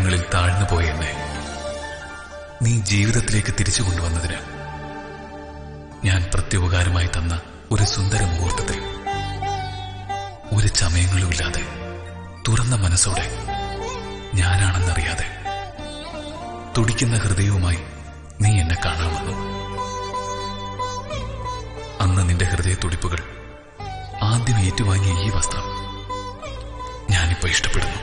ആഴങ്ങളിൽ താഴ്ന്നു പോയ എന്നെ നീ ജീവിതത്തിലേക്ക് തിരിച്ചു കൊണ്ടുവന്നതിന് ഞാൻ പ്രത്യുപകാരമായി തന്ന ഒരു സുന്ദര മുഹൂർത്തത്തിൽ ഒരു ചമയങ്ങളുമില്ലാതെ തുറന്ന മനസ്സോടെ ഞാനാണെന്നറിയാതെ തുടിക്കുന്ന ഹൃദയവുമായി നീ എന്നെ കാണാൻ വന്നു അന്ന് നിന്റെ ഹൃദയ തുടിപ്പുകൾ ആദ്യം ഏറ്റുവാങ്ങിയ ഈ വസ്ത്രം ഞാനിപ്പോ ഇഷ്ടപ്പെടുന്നു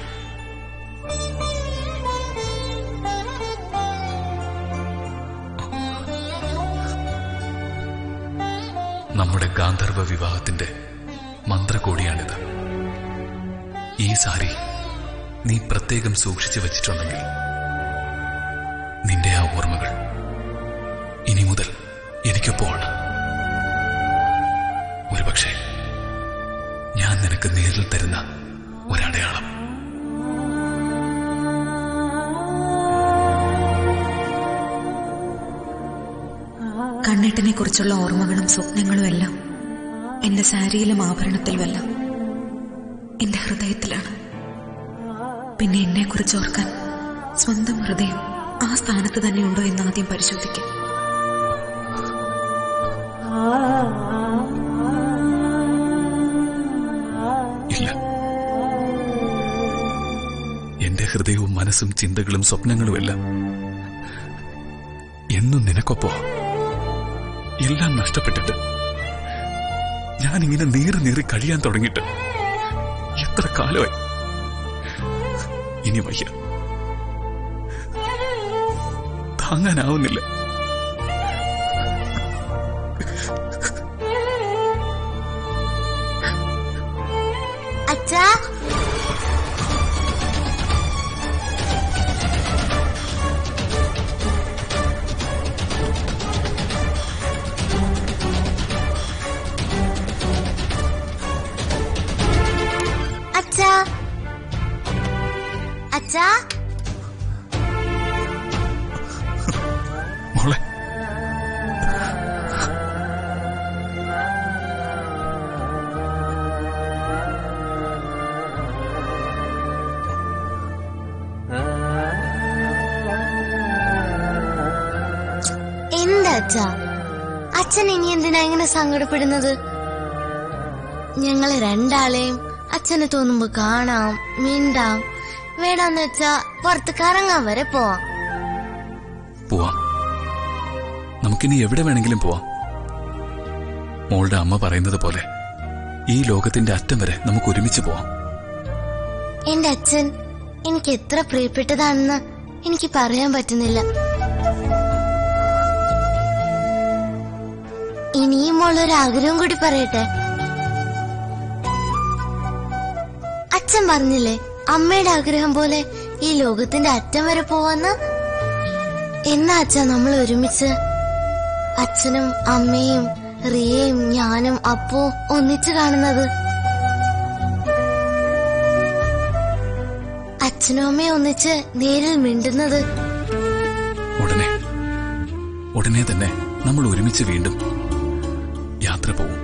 നമ്മുടെ ഗാന്ധർവ വിവാഹത്തിന്റെ മന്ത്രകോടിയാണിത് ഈ സാരി നീ പ്രത്യേകം സൂക്ഷിച്ചു വച്ചിട്ടുണ്ടെങ്കിൽ നിന്റെ ആ ഓർമ്മകൾ ഇനി മുതൽ എനിക്കൊപ്പമാണ് ഒരുപക്ഷെ ഞാൻ നിനക്ക് നേരിൽ തരുന്ന ഒരടയാളം കണ്ണേട്ടനെ കുറിച്ചുള്ള ഓർമ്മകളും സ്വപ്നങ്ങളും എല്ലാം എന്റെ സാരിയിലും ആഭരണത്തിലുമല്ല എന്റെ ഹൃദയത്തിലാണ് പിന്നെ എന്നെ കുറിച്ച് ഓർക്കാൻ സ്വന്തം ഹൃദയം ആ സ്ഥാനത്ത് തന്നെ ഉണ്ടോ എന്ന് ആദ്യം പരിശോധിക്കാം ഇല്ല എന്റെ ഹൃദയവും മനസ്സും ചിന്തകളും സ്വപ്നങ്ങളുമെല്ലാം എന്നും നിനക്കൊപ്പോ എല്ലാം നഷ്ടപ്പെട്ടിട്ട് ഞാനിങ്ങനെ നീറി നീറി കഴിയാൻ തുടങ്ങിയിട്ട് എത്ര കാലമായി ഇനി വയ്യ താങ്ങാനാവുന്നില്ല അച്ഛാ അച്ഛാ അച്ഛാ മോളെ എന്താ അച്ഛാ അച്ഛൻ ഇനി എന്തിനാ ഇങ്ങനെ സങ്കടപ്പെടുന്നത് ഞങ്ങളെ രണ്ടാളെയും അച്ഛന് തോന്നുമ്പോ കാണാം മിണ്ടാം വേണമെന്ന് വെച്ചാ പുറത്ത് കറങ്ങാൻ വരെ പോവാം പോവാം നമുക്കിനി എവിടെ വേണമെങ്കിലും പോവാം മോളുടെ അമ്മ പറയുന്നത് പോലെ ഈ ലോകത്തിന്റെ അറ്റം വരെ നമുക്ക് ഒരുമിച്ച് പോവാം എന്റെ അച്ഛൻ എനിക്ക് എത്ര പ്രിയപ്പെട്ടതാണെന്ന് എനിക്ക് പറയാൻ പറ്റുന്നില്ല ഇനിയും മോളൊരു ആഗ്രഹം കൂടി പറയട്ടെ അച്ഛൻ പറഞ്ഞില്ലേ അമ്മയുടെ ആഗ്രഹം പോലെ ഈ ലോകത്തിന്റെ അറ്റം വരെ പോവാന്ന് എന്നാ അച്ഛാ നമ്മൾ ഒരുമിച്ച് അച്ഛനും അമ്മയും റിയയും ഞാനും അപ്പോ ഒന്നിച്ചു കാണുന്നത് അച്ഛനും അമ്മയും ഒന്നിച്ച് നേരിൽ മിണ്ടുന്നത് ഉടനെ ഉടനെ തന്നെ നമ്മൾ ഒരുമിച്ച് വീണ്ടും യാത്ര പോവും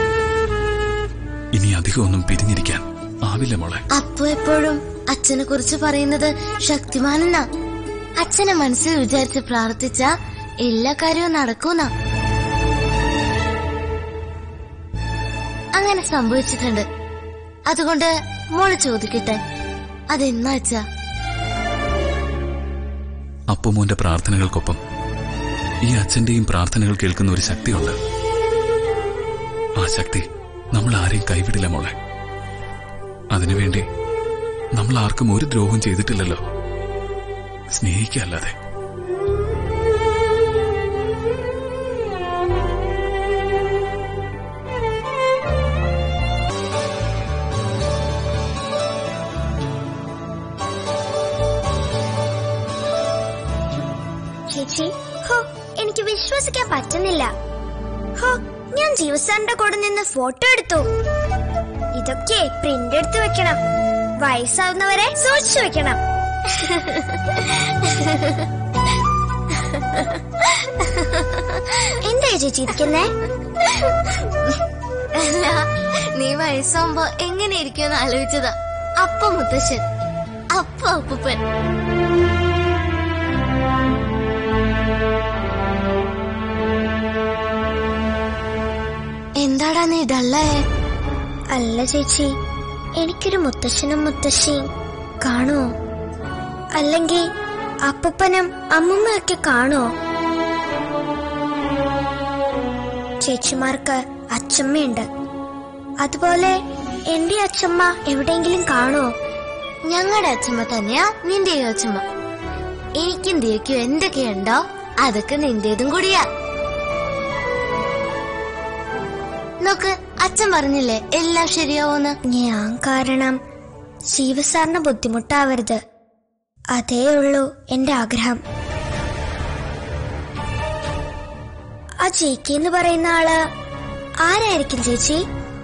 ഇനി അധികമൊന്നും പിരിഞ്ഞിരിക്കാൻ ആവില്ല മോളെ അപ്പോ എപ്പോഴും അച്ഛനെ കുറിച്ച് പറയുന്നത് ശക്തിമാനെന്നാ അച്ഛനെ മനസ്സിൽ വിചാരിച്ച് പ്രാർത്ഥിച്ച എല്ലാ കാര്യവും നടക്കൂന്നാ അങ്ങനെ സംഭവിച്ചിട്ടുണ്ട് അതുകൊണ്ട് മോള് ചോദിക്കട്ടെ അതെന്നാ അച്ഛാ അപ്പുമോന്റെ പ്രാർത്ഥനകൾക്കൊപ്പം ഈ അച്ഛന്റെയും പ്രാർത്ഥനകൾ കേൾക്കുന്ന ഒരു ശക്തിയുണ്ട് ആ ശക്തി നമ്മൾ ആരെയും കൈവിടില്ല മോളെ അതിനുവേണ്ടി നമ്മൾ ആർക്കും ഒരു ദ്രോഹം ചെയ്തിട്ടില്ലല്ലോ സ്നേഹിക്കല്ലാതെ ചേച്ചി ഹോ എനിക്ക് വിശ്വസിക്കാൻ പറ്റുന്നില്ല ഹോ ഞാൻ ജീവസാറിന്റെ കൂടെ നിന്ന് ഫോട്ടോ എടുത്തു ഇതൊക്കെ പ്രിന്റ് എടുത്ത് വെക്കണം വയസ്സാവുന്നവരെ സൂക്ഷിച്ചു വെക്കണം എന്താ ചേച്ചി ഇരിക്കുന്നേ അല്ല നീ വയസ്സാകുമ്പോ എങ്ങനെ ഇരിക്കുമെന്ന് ആലോചിച്ചതാ അപ്പ മുത്തശ്ശൻ അപ്പ പാവ അപ്പൂപ്പൻ എന്താടാ നീ ഡള്ളായേ അല്ല ചേച്ചി എനിക്കൊരു മുത്തശ്ശനും മുത്തശ്ശിയും കാണുമോ അല്ലെങ്കിൽ അപ്പൂപ്പനും അമ്മുമ്മയൊക്കെ കാണുമോ ചേച്ചിമാർക്ക് അച്ചമ്മയുണ്ട് അതുപോലെ എന്റെ അച്ചമ്മ എവിടെയെങ്കിലും കാണുമോ ഞങ്ങളുടെ അച്ഛമ്മ തന്നെയാ നിന്റെയും അച്ഛമ്മ എനിക്കും ദിയക്കും എന്തൊക്കെയുണ്ടോ അതൊക്കെ നിന്റേതും കൂടിയാ നോക്ക് അച്ഛൻ പറഞ്ഞില്ലേ എല്ലാം ശരിയാവൂന്ന് ഞാൻ കാരണം ശിവസാറിന് ബുദ്ധിമുട്ടാവരുത് അതേ ഉള്ളൂ എന്റെ ആഗ്രഹം ആ ചേക്കി എന്ന് പറയുന്ന ആള് ആരായിരിക്കും ചേച്ചി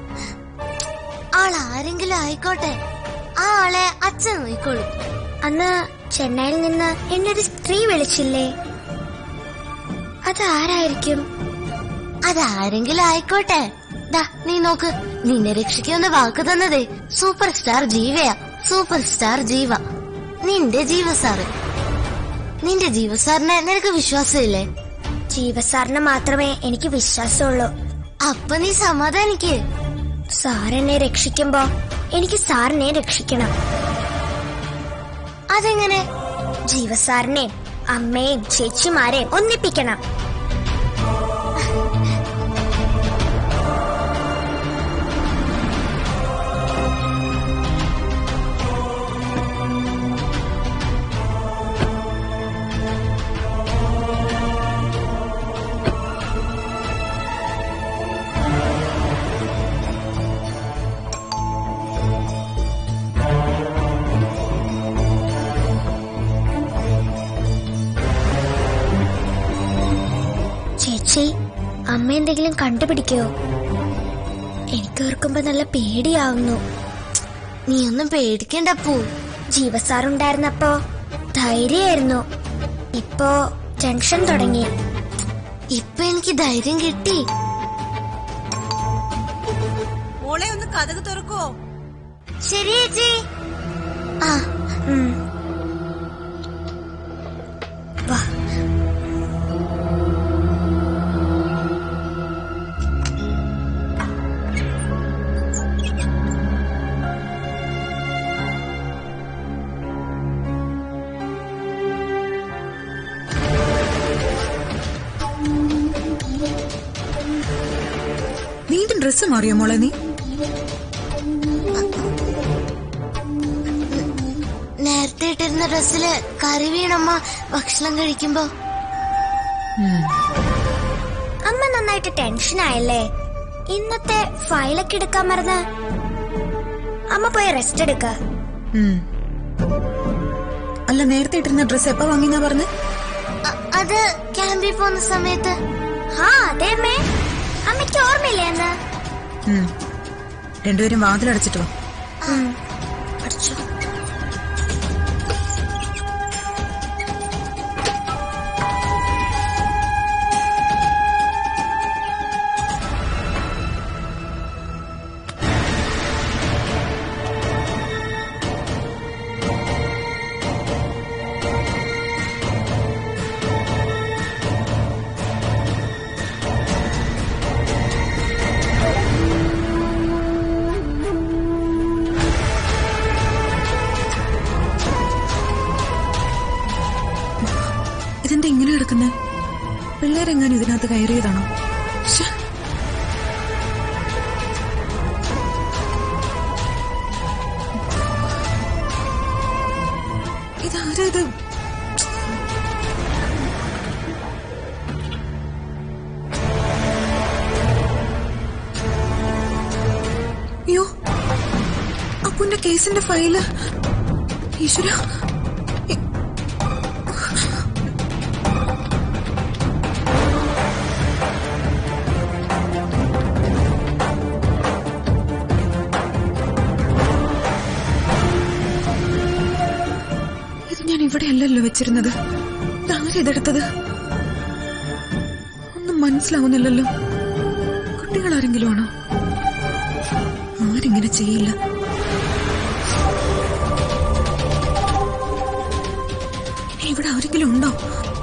ആൾ ആരെങ്കിലും ആയിക്കോട്ടെ ആ ആളെ അച്ഛൻ നോയിക്കോളും അന്ന് ചെന്നൈയിൽ നിന്ന് എന്നെ ഒരു സ്ത്രീ വിളിച്ചില്ലേ അതാരായിരിക്കും അതാരെങ്കിലും ആയിക്കോട്ടെ ദാ നീ നോക്ക് നിന്നെ രക്ഷിക്കുമെന്ന് വാക്ക് തന്നതേ സൂപ്പർ സ്റ്റാർ ജീവയാ സൂപ്പർ സ്റ്റാർ ജീവ നിന്റെ ജീവ സാറ് നിന്റെ ജീവ സാറിനെ നിനക്ക് വിശ്വാസമില്ലേ ജീവസാറിന് മാത്രമേ എനിക്ക് വിശ്വാസമുള്ളൂ അപ്പൊ നീ സമാധാനിക്ക് സാറിനെ രക്ഷിക്കുമ്പോ എനിക്ക് സാറിനെ രക്ഷിക്കണം അതെങ്ങനെ ജീവസാറിനെയും അമ്മയും ചേച്ചിമാരെയും ഒന്നിപ്പിക്കണം ചേച്ചി അമ്മ എന്തെങ്കിലും കണ്ടുപിടിക്കോ എനിക്ക് ഓർക്കുമ്പോ നല്ല പേടിയാവുന്നു നീ ഒന്നും പേടിക്കണ്ട പൂ ജീവസാറുണ്ടായിരുന്നപ്പോ ധൈര്യായിരുന്നു ഇപ്പോ ടെൻഷൻ തുടങ്ങി ഇപ്പൊ എനിക്ക് ധൈര്യം കിട്ടി മോളെ ഒന്ന് കഥക് തുറക്കോ ശരി ചേച്ചി ആ ഉം. വാ വീണ്ടും ഡ്രസ്സ് മാറിയോ മോളെ നീ നേരത്തെ ഇട്ടിരുന്ന ഡ്രസ്സില് കറി വീണമ്മ ഭക്ഷണം കഴിക്കുമ്പോ അമ്മ നന്നായിട്ട് ടെൻഷനായല്ലേ ഇന്നത്തെ ഫയലൊക്കെ എടുക്കാൻ മറന്ന് അമ്മ പോയി റെസ്റ്റ് എടുക്ക ഉം. അല്ല നേരത്തെ ഇട്ടിരുന്ന ഡ്രസ്സ് എപ്പോ വാങ്ങിന്നാ പറഞ്ഞ് അ- അത് ക്യാമ്പിൽ പോകുന്ന സമയത്ത് ഹാ അതെ അമ്മേ അമ്മയ്ക്ക് ഓർമ്മയില്ലേ എന്ന് ഉം. രണ്ടുപേരും വാതിലടച്ചിട്ട് വാ പഠിച്ചു ഇതെന്താ ഇങ്ങനെ കിടക്കുന്നേ പിള്ളേരെങ്ങാനും ഇതിനകത്ത് കയറിയതാണോ ശ്ശെ. ഇതാരാ ഇത് അയ്യോ അപ്പുന്റെ കേസിന്റെ ഫയല് ഈശ്വര ഇത് ഞാൻ ഇവിടെയല്ലല്ലോ വെച്ചിരുന്നത് ആരെടുത്തത് ഒന്നും മനസ്സിലാവുന്നില്ലല്ലോ കുട്ടികൾ ആരെങ്കിലും ആണോ ആരിങ്ങനെ ചെയ്യില്ല ഇവിടെ ആരെങ്കിലും ഉണ്ടോ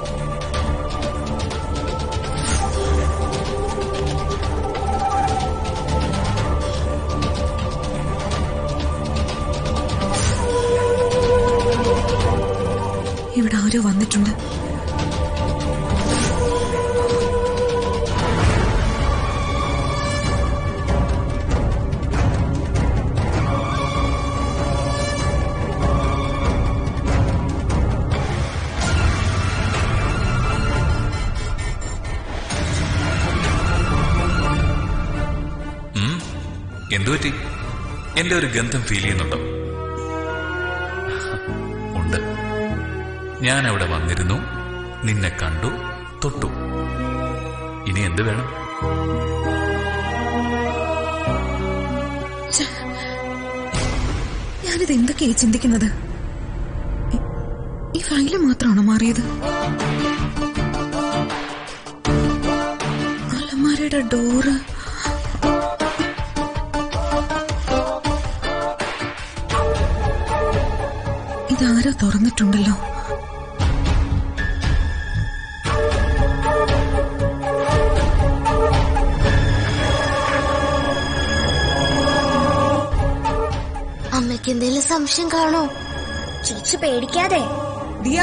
ഇവിടെ ആരോ വന്നിട്ടുണ്ട് എന്തു പറ്റി എന്റെ ഒരു ഗന്ധം ഫീൽ ചെയ്യുന്നുണ്ടോ ഉണ്ട് ഞാൻ അവിടെ വന്നിരുന്നു നിന്നെ കണ്ടു തൊട്ടു ഇനി എന്ത് വേണം ഞാനിത് എന്തൊക്കെയായി ചിന്തിക്കുന്നത് ഈ- ഈ ഫയല് മാത്രമാണോ മാറിയത് അലമാരയുടെ ഡോറ് ഇതാരോ തുറന്നിട്ടുണ്ടല്ലോ അമ്മയ്ക്ക് എന്തെങ്കിലും സംശയം കാണോ ചേച്ചി പേടിക്കാതെ ദിയാ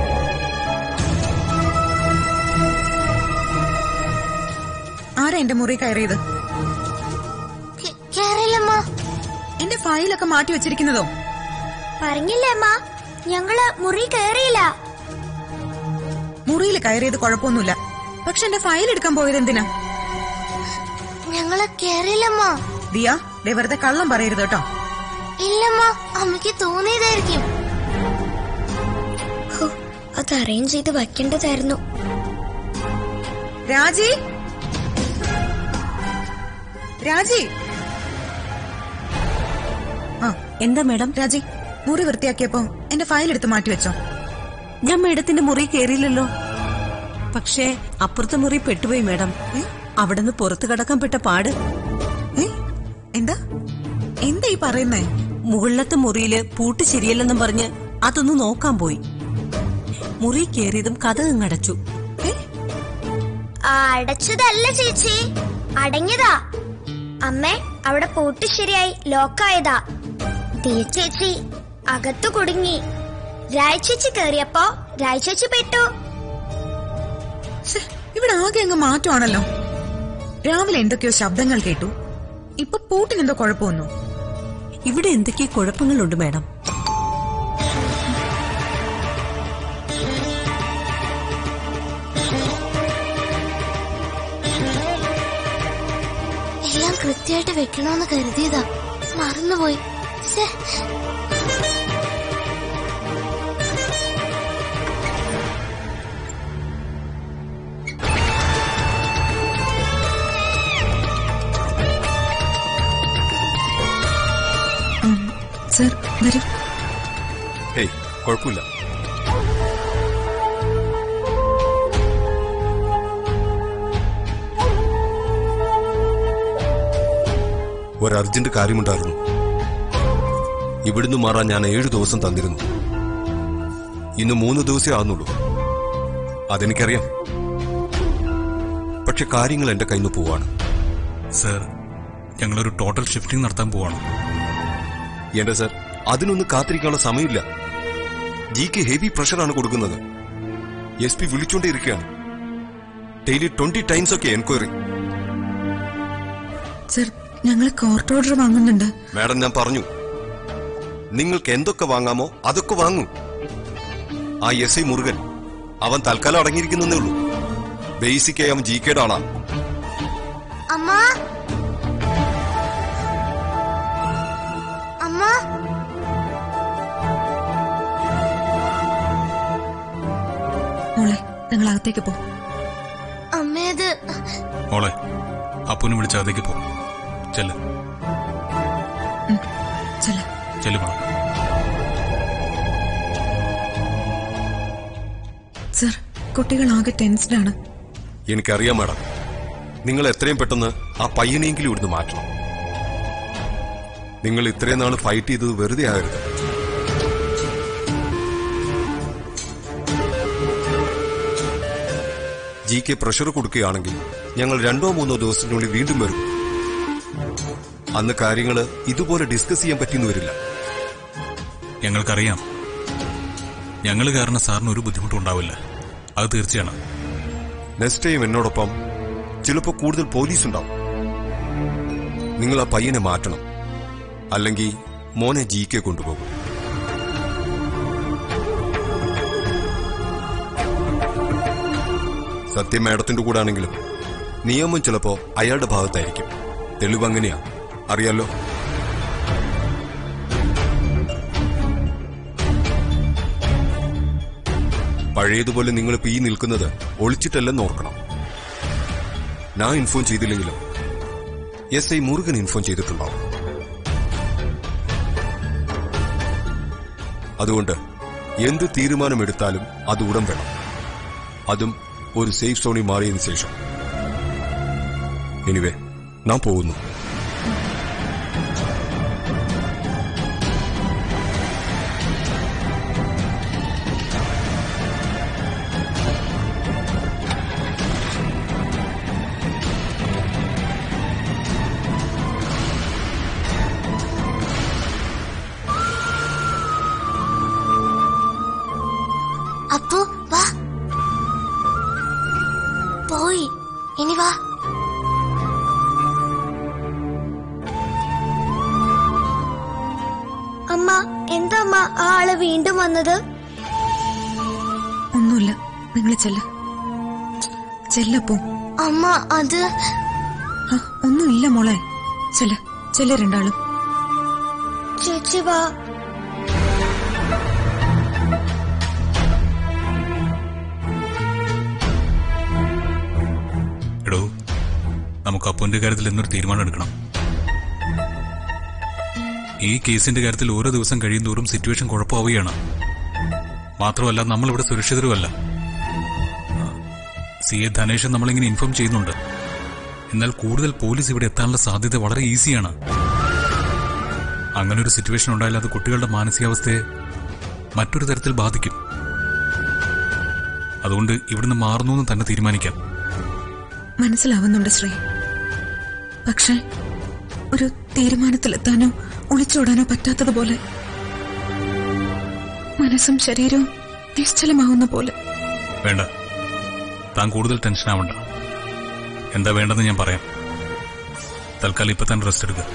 ആരാ എന്റെ മുറി കയറിയത് കേ- കേറില്ലമ്മ എന്റെ ഫയലൊക്കെ മാറ്റി വെച്ചിരിക്കുന്നതോ പറഞ്ഞില്ലേ അമ്മ ഞങ്ങള് മുറി കയറിയില്ല മുറിയിൽ കയറിയത് കുഴപ്പമൊന്നുമില്ല പക്ഷെ എന്റെ ഫയൽ എടുക്കാൻ പോയത് എന്തിനാ ഞങ്ങള് കേറില്ലമ്മ ദിയ ദേ വെറുതെ കള്ളം പറയരുത് കേട്ടോ ഇല്ലമ്മ അമ്മയ്ക്ക് തോന്നിയതായിരിക്കും ഹോ, അത് അറേഞ്ച് ചെയ്ത് വെക്കേണ്ടതായിരുന്നു രാജി രാജി ആ എന്താ മാഡം രാജി മുറി വൃത്തിയാക്കിയപ്പോ എന്റെ ഫയൽ എടുത്ത് മാറ്റി വെച്ചോ ഞാൻ മേഡത്തിന്റെ മുറി കയറിയില്ലല്ലോ പക്ഷേ അപ്പുറത്തെ മുറി പെട്ടുപോയി മാഡം ഏ? അവിടുന്ന് പുറത്തു കടക്കാൻ പെട്ട പാട് ഏ എന്താ എന്താ ഈ പറയുന്നേ മുകളിലത്തെ മുറിയില് പൂട്ട് ശരിയല്ലെന്നും പറഞ്ഞ് അതൊന്ന് നോക്കാൻ പോയി മുറി കയറിയതും കഥകം അടച്ചു ഏ ആ, അടച്ചതല്ല ചേച്ചി അടഞ്ഞതാ അമ്മേ അവിടെ പൂട്ട് ശരിയായി ലോക്കായതാ തീ ചേച്ചി അകത്തു കുടുങ്ങി രായച്ചേച്ചി കേറിയപ്പോ രായച്ചേച്ചി പെട്ടു ശ്ശെ, ഇവിടെ ആകെ അങ്ങ് മാറ്റമാണല്ലോ രാവിലെ എന്തൊക്കെയോ ശബ്ദങ്ങൾ കേട്ടു ഇപ്പൊ പൂട്ടിനെന്തോ കുഴപ്പമൊന്നു ഇവിടെ എന്തൊക്കെ കുഴപ്പങ്ങളുണ്ട് മാഡം എല്ലാം കൃത്യമായിട്ട് വെക്കണമെന്ന് കരുതിയതാ മറന്നുപോയി ശ്ശേ. സർ വരൂ ഹേയ് കുഴപ്പമില്ല ഒരു അർജന്റ് കാര്യമുണ്ടായിരുന്നു ഇവിടുന്ന് മാറാൻ ഞാൻ ഏഴു ദിവസം തന്നിരുന്നു ഇന്ന് മൂന്ന് ദിവസമേ ആകുന്നുള്ളൂ അതെനിക്കറിയാം പക്ഷെ കാര്യങ്ങൾ എന്റെ കയ്യിൽ നിന്ന് പോവാണ് സർ ഞങ്ങളൊരു ടോട്ടൽ ഷിഫ്റ്റിംഗ് നടത്താൻ പോവാണ് എന്റെ സർ അതിനൊന്നും കാത്തിരിക്കാനുള്ള സമയമില്ല ജിക്ക് ഹെവി പ്രഷറാണ് കൊടുക്കുന്നത് എസ് പി വിളിച്ചോണ്ടേയിരിക്കുകയാണ് ഡെയിലി ട്വന്റി ടൈംസ് ഒക്കെ എൻക്വയറി സർ ഞങ്ങൾ കോർട്ട് ഓർഡർ വാങ്ങുന്നുണ്ട് മാഡം ഞാൻ പറഞ്ഞു നിങ്ങൾക്ക് എന്തൊക്കെ വാങ്ങാമോ അതൊക്കെ വാങ്ങൂ ആ എസ് ഐ മുരുകൻ അവൻ തൽക്കാലം അടങ്ങിയിരിക്കുന്നേ ഉള്ളൂ ബേസിക്കായി അവൻ ജി കെയുടെ ആളാ അമ്മ അമ്മ മോളെ ഞങ്ങൾ അകത്തേക്ക് പോ അമ്മയത് മോളെ അപ്പുനെ വിളിച്ച് അകത്തേക്ക് പോ ചെല്ല് ചെല്ല ചെല്ലു മോളെ സർ കുട്ടികൾ ആകെ ടെൻസ്ഡ് ആണ് എനിക്കറിയാം മാഡം നിങ്ങൾ എത്രയും പെട്ടെന്ന് ആ പയ്യനെങ്കിലും ഇവിടുന്ന് മാറ്റണം നിങ്ങൾ ഇത്രയും നാൾ ഫൈറ്റ് ചെയ്തത് വെറുതെ ആകരുത് ജി കെ പ്രഷർ കൊടുക്കുകയാണെങ്കിൽ ഞങ്ങൾ രണ്ടോ മൂന്നോ ദിവസത്തിനുള്ളിൽ വീണ്ടും വരും അന്ന് കാര്യങ്ങൾ ഇതുപോലെ ഡിസ്കസ് ചെയ്യാൻ പറ്റിയെന്ന് വരില്ല ഞങ്ങൾക്കറിയാം ഞങ്ങൾ കാരണം സാറിന് ഒരു ബുദ്ധിമുട്ടും ഉണ്ടാവില്ല അത് തീർച്ചയാണ് നെക്സ്റ്റ് ടൈം എന്നോടൊപ്പം ചിലപ്പോൾ കൂടുതൽ പോലീസ് ഉണ്ടാവും നിങ്ങൾ ആ പയ്യനെ മാറ്റണം അല്ലെങ്കിൽ മോനെ ജി കെ കൊണ്ടുപോകും സത്യം മാഡത്തിന്റെ കൂടെ ആണെങ്കിലും നിയമം ചിലപ്പോ അയാളുടെ ഭാഗത്തായിരിക്കും തെളിവ് അങ്ങനെയാ അറിയാലോ പഴയതുപോലെ നിങ്ങളിപ്പോ ഈ നിൽക്കുന്നത് ഒളിച്ചിട്ടല്ലെന്ന് ഓർക്കണം ഞാൻ ഇൻഫോം ചെയ്തില്ലെങ്കിലും എസ് ഐ മുരുകൻ ഇൻഫോം ചെയ്തിട്ടുണ്ടാവും അതുകൊണ്ട് എന്ത് തീരുമാനമെടുത്താലും അത് ഉടൻ വേണം അതും ഒരു സേഫ് സോണിൽ മാറിയതിനു ശേഷം എനിവേ നാം പോകുന്നു അപ്പു വാ പോയി ഇനി വാ അമ്മ എന്താ അമ്മ ആ ആള് വീണ്ടും വന്നത് ഒന്നുമില്ല നിങ്ങൾ ചെല്ല ചെല്ലപ്പോ അമ്മ അത് ആ ഒന്നുമില്ല മോളെ ചെല്ല ചെല്ല രണ്ടാളും ചേച്ചി വാ എടോ നമുക്ക് അപ്പുവിന്റെ കാര്യത്തിൽ എന്നൊരു തീരുമാനം എടുക്കണം ഈ കേസിന്റെ കാര്യത്തിൽ ഓരോ ദിവസം കഴിയും തോറും സിറ്റുവേഷൻ കുഴപ്പമാവുകയാണ് മാത്രമല്ല നമ്മളിവിടെ സുരക്ഷിതരുമല്ല സി എ ധനേഷൻ നമ്മളിങ്ങനെ ഇൻഫോം ചെയ്യുന്നുണ്ട് എന്നാൽ കൂടുതൽ പോലീസ് ഇവിടെ എത്താനുള്ള സാധ്യത വളരെ ഈസിയാണ് അങ്ങനെ ഒരു സിറ്റുവേഷൻ ഉണ്ടായാൽ അത് കുട്ടികളുടെ മാനസികാവസ്ഥയെ മറ്റൊരു തരത്തിൽ ബാധിക്കും അതുകൊണ്ട് ഇവിടുന്ന് മാറുന്നു എന്ന് തന്നെ തീരുമാനിക്കാം മനസ്സിലാവുന്നുണ്ട് ശ്രീ പക്ഷേ ഒരു തീരുമാനത്തിലെത്താനോ ഒളിച്ചോടാനോ പറ്റാത്തതുപോലെ മനസ്സും ശരീരവും നിശ്ചലമാവുന്ന പോലെ വേണ്ട താൻ കൂടുതൽ ടെൻഷൻ ആവണ്ട എന്താ വേണ്ടെന്ന് ഞാൻ പറയാം തൽക്കാലം ഇപ്പൊ തന്നെ റെസ്റ്റ് എടുക്കുക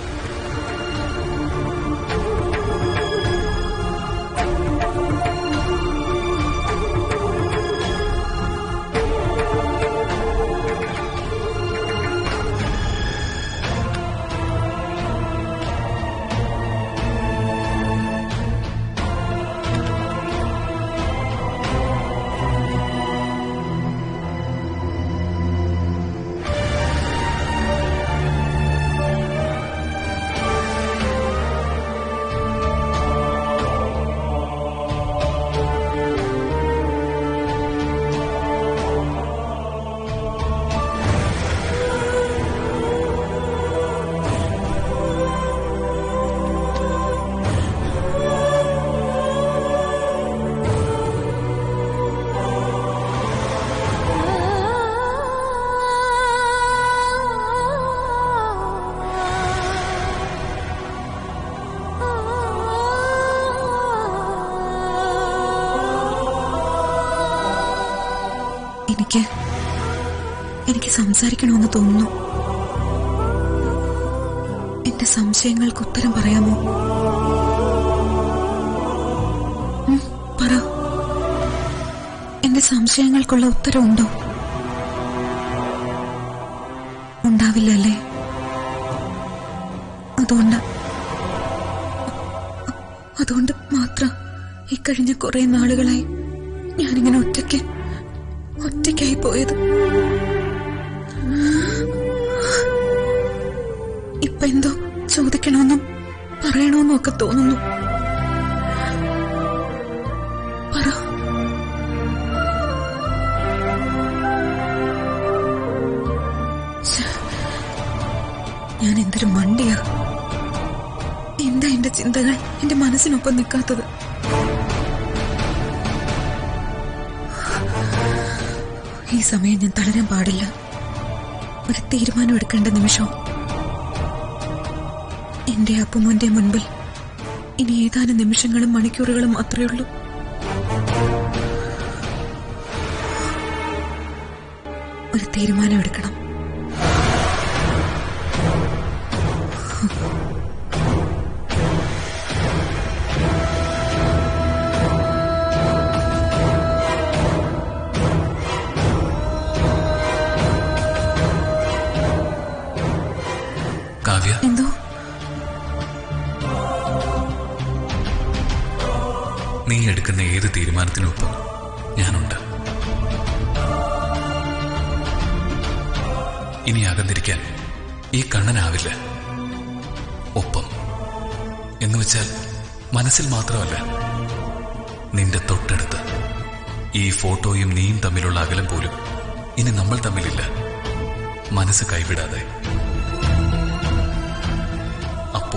എനിക്ക് എനിക്ക് സംസാരിക്കണമെന്ന് തോന്നുന്നു എന്റെ സംശയങ്ങൾക്ക് ഉത്തരം പറയാമോ ഉം, പറ എന്റെ സംശയങ്ങൾക്കുള്ള ഉത്തരവുണ്ടോ ഉണ്ടാവില്ല അല്ലേ അതുകൊണ്ട് അതുകൊണ്ട് മാത്രം ഇക്കഴിഞ്ഞ കുറെ നാളുകളായി ഞാനിങ്ങനെ ഒറ്റയ്ക്ക് ഒറ്റയ്ക്കായി പോയത് ഇപ്പൊ എന്തോ ചോദിക്കണമെന്നും പറയണമെന്നും ഒക്കെ തോന്നുന്നു പറ ശ്ശെ, ഞാൻ എന്തൊരു മണ്ടിയാ എന്താ എന്റെ ചിന്തകൾ എന്റെ മനസ്സിനൊപ്പം നിൽക്കാത്തത് ഈ സമയം ഞാൻ തളരാൻ പാടില്ല ഒരു തീരുമാനം എടുക്കേണ്ട നിമിഷം എന്റെ അപ്പുമോന്റെ മുൻപിൽ ഇനി ഏതാനും നിമിഷങ്ങളും മണിക്കൂറുകളും മാത്രമേ ഉള്ളൂ ഒരു തീരുമാനം എടുക്കണം കാവ്യ എന്തോ നീ എടുക്കുന്ന ഏത് തീരുമാനത്തിനൊപ്പം ഞാനുണ്ട് ഇനി അകന്നിരിക്കാൻ ഈ കണ്ണനാവില്ല ഒപ്പം എന്ന് വെച്ചാൽ മനസ്സിൽ മാത്രമല്ല നിന്റെ തൊട്ടടുത്ത് ഈ ഫോട്ടോയും നീയും തമ്മിലുള്ള അകലം പോലും ഇനി നമ്മൾ തമ്മിലില്ല മനസ്സ് കൈവിടാതെ അപ്പു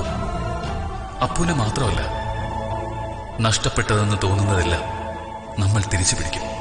അപ്പുവിനെ മാത്രമല്ല നഷ്ടപ്പെട്ടതെന്ന് തോന്നുന്നതെല്ലാം നമ്മൾ തിരിച്ചു പിടിക്കും